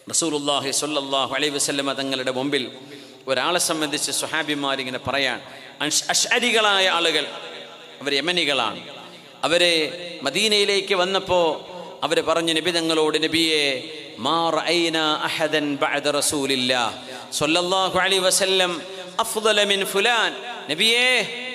റസൂലുല്ലാഹി സ്വല്ലല്ലാഹു അലൈഹി വസല്ലമ തങ്ങളുടെ മുമ്പിൽ ഒരാളെ സംബന്ധിച്ച് സുഹാബിമാരിങ്ങനെ പറയാൻ അഷ് അഷ്അരികളായ ആളുകൾ അവർ യമനികളാണ് അവരെ മദീനയിലേക്ക് വന്നപ്പോൾ അവർ പറഞ്ഞു നബി തങ്ങളോട് നബിയെ മാ റഅയ്ന അഹദൻ ബഅദ റസൂലില്ലാ സ്വല്ലല്ലാഹു അലൈഹി വസല്ലം അഫ്ദല മിൻ ഫുലാൻ നബിയേ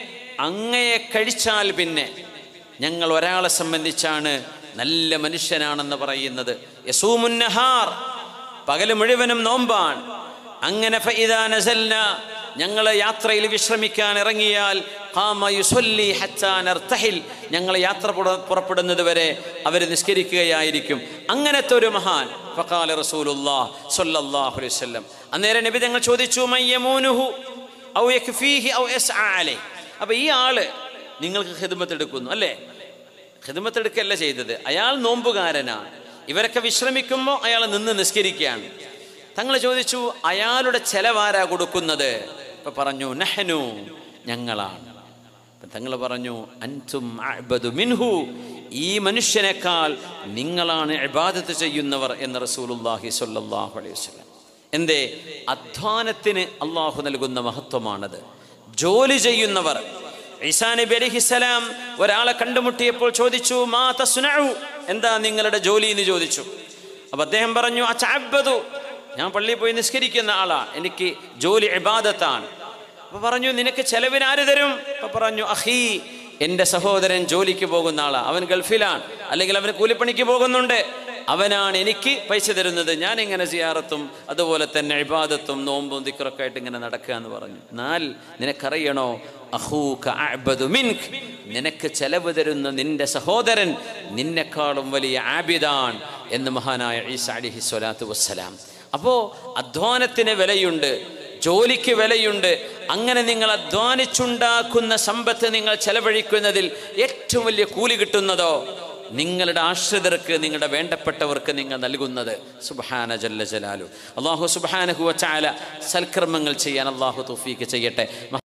അങ്ങയെ കഴിച്ചാൽ പിന്നെ ഞങ്ങൾ ഒരാളെ സംബന്ധിച്ചാണ് നല്ല മനുഷ്യനാണെന്ന് പറയുന്നത് യസൂമുന്നഹാർ പകല് മുഴുവനും നോമ്പാൻ അങ്ങനെ ഫഇദാ നസൽന ഞങ്ങൾ യാത്രയിൽ വിശ്രമിക്കാൻ ഇറങ്ങിയാൽ ഖാമ യുസല്ലി ഹത്താ നർതഹിൽ ഞങ്ങൾ യാത്ര പുറ- പുറപ്പെടുന്നത് വരെ അവർ നിസ്കരിക്കുകയായിരിക്കും അങ്ങനത്തെ ഒരു മഹാൻ ഫഖാല റസൂലുള്ളാഹ് സ്വല്ലല്ലാഹു അലൈഹി വസല്ലം അന്നേരം നബി തങ്ങൾ ചോദിച്ചു മയ്യമൂനുഹു ഔ യക്ഫീഹി ഔ യസ്ആ അലൈഹി അപ്പോൾ ഈ ആള് നിങ്ങൾക്ക് ഖിദ്മത്ത് എടുക്കുന്നു അല്ലേ ഖിദ്മത്ത് എടുക്കല്ല ചെയ്തത് അയാൾ നോമ്പുകാരനാണ് ഇവരൊക്കെ വിശ്രമിക്കുമ്പോൾ അയാൾ നിന്ന് നിസ്കരിക്കുകയാണ് തങ്ങൾ ചോദിച്ചു അയാളുടെ ചെലവാരാ കൊടുക്കുന്നത് ഇപ്പൊ പറഞ്ഞു നഹനു ഞങ്ങളാണ് അപ്പൊ തങ്ങൾ പറഞ്ഞു അൻതും അഅ്ബദു മിൻഹു ഈ മനുഷ്യനേക്കാൾ നിങ്ങളാണ് ഇബാദത്ത് ചെയ്യുന്നവർ എന്ന് റസൂലുള്ളാഹി സ്വല്ലല്ലാഹു അലൈഹി വസല്ലം എന്തേ അധ്വാനത്തിന് അള്ളാഹു നൽകുന്ന മഹത്വമാണത് ജോലി ചെയ്യുന്നവർ ഈസാ നബി അലൈഹിസ്സലാം ഒരാളെ കണ്ടുമുട്ടിയപ്പോൾ ചോദിച്ചു മാ തസ്നഉ എന്താ നിങ്ങളുടെ ജോലി എന്ന് ചോദിച്ചു അപ്പൊ അദ്ദേഹം പറഞ്ഞു അച്ചഅബ്ബദു ഞാൻ പള്ളിയിൽ പോയി നിസ്കരിക്കുന്ന ആളാ എനിക്ക് ജോലി ഇബാദത്താണ് അപ്പൊ പറഞ്ഞു നിനക്ക് ചെലവിന് ആര് തരും അപ്പൊ പറഞ്ഞു അഹീ എൻ്റെ സഹോദരൻ ജോലിക്ക് പോകുന്ന ആളാ അവൻ ഗൾഫിലാണ് അല്ലെങ്കിൽ അവന് കൂലിപ്പണിക്ക് പോകുന്നുണ്ട് അവനാണ് എനിക്ക് പൈസ തരുന്നത് ഞാൻ ഇങ്ങനെ സിയാറത്തും അതുപോലെ തന്നെ ഇബാദത്തും നോമ്പും ദിക്റൊക്കെ ആയിട്ട് ഇങ്ങനെ നടക്കുക എന്ന് പറഞ്ഞു എന്നാൽ നിനക്കറിയണോ അഹൂക അഅ്ബദു മിൻക് നിനക്ക് ചെലവ് തരുന്ന നിന്റെ സഹോദരൻ നിന്നെക്കാളും വലിയ ആബിദാൻ എന്ന് മഹാനായ ഈസ അലിഹി സ്വലാത്തു വസ്സലാം അപ്പോൾ അധ്വാനത്തിന് വിലയുണ്ട് ജോലിക്ക് വിലയുണ്ട് അങ്ങനെ നിങ്ങൾ അധ്വാനിച്ചുണ്ടാക്കുന്ന സമ്പത്ത് നിങ്ങൾ ചെലവഴിക്കുന്നതിൽ ഏറ്റവും വലിയ കൂലി കിട്ടുന്നതോ നിങ്ങളുടെ ആശ്രിതർക്ക് നിങ്ങളുടെ വേണ്ടപ്പെട്ടവർക്ക് നിങ്ങൾ നൽകുന്നത് സുബഹാന ജല്ല ജലാലു അള്ളാഹു സുബാനഹുവ ചാല സൽക്കർമ്മങ്ങൾ ചെയ്യാൻ അള്ളാഹു തൗഫീക്ക് ചെയ്യട്ടെ